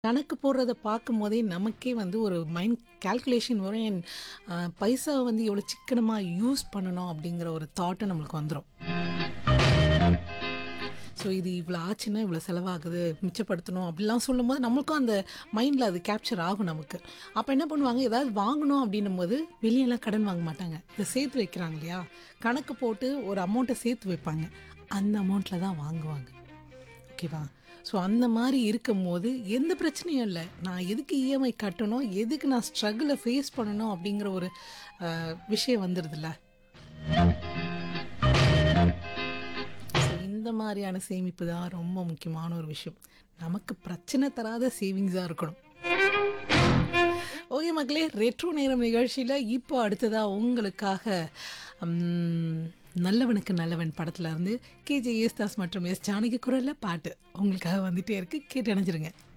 கணக்கு போடுறத பார்க்கும்போதே நமக்கே வந்து ஒரு மைண்ட் கால்குலேஷன் வரும் என் பைசாவை வந்து எவ்வளோ சிக்கனமாக யூஸ் பண்ணணும் அப்படிங்கிற ஒரு தாட்டு நம்மளுக்கு வந்துடும் ஸோ இது இவ்வளோ ஆச்சுன்னா இவ்வளோ செலவாகுது மிச்சப்படுத்தணும் அப்படிலாம் சொல்லும்போது நம்மளுக்கும் அந்த மைண்டில் அது கேப்சர் ஆகும் நமக்கு அப்போ என்ன பண்ணுவாங்க ஏதாவது வாங்கணும் அப்படின்னும் போது வெளியெல்லாம் கடன் வாங்க மாட்டாங்க இதை சேர்த்து வைக்கிறாங்க இல்லையா கணக்கு போட்டு ஒரு அமௌண்ட்டை சேர்த்து வைப்பாங்க அந்த அமௌண்ட்டில் தான் வாங்குவாங்க ஓகேவா ஸோ அந்த மாதிரி இருக்கும்போது எந்த பிரச்சனையும் இல்லை நான் எதுக்கு இஎம்ஐ கட்டணும் எதுக்கு நான் ஸ்ட்ரகிளை ஃபேஸ் பண்ணணும் அப்படிங்கிற ஒரு அஹ், விஷயம் வந்துடுதுல்ல ஸோ இந்த மாதிரியான சேமிப்பு தான் ரொம்ப முக்கியமான ஒரு விஷயம் நமக்கு பிரச்சனை தராத சேவிங்ஸாக இருக்கணும் ஓகே மக்களே ரெட்ரோ நேரம் நிகழ்ச்சியில் இப்போ அடுத்ததாக உங்களுக்காக ம், நல்லவனுக்கு நல்லவன் படத்துல இருந்து கேஜே யேசுதாஸ் மற்றும் எஸ் ஜானகி குரலில் பாட்டு உங்களுக்காக வந்துட்டே இருக்கு கேட்டு அணைஞ்சிருங்க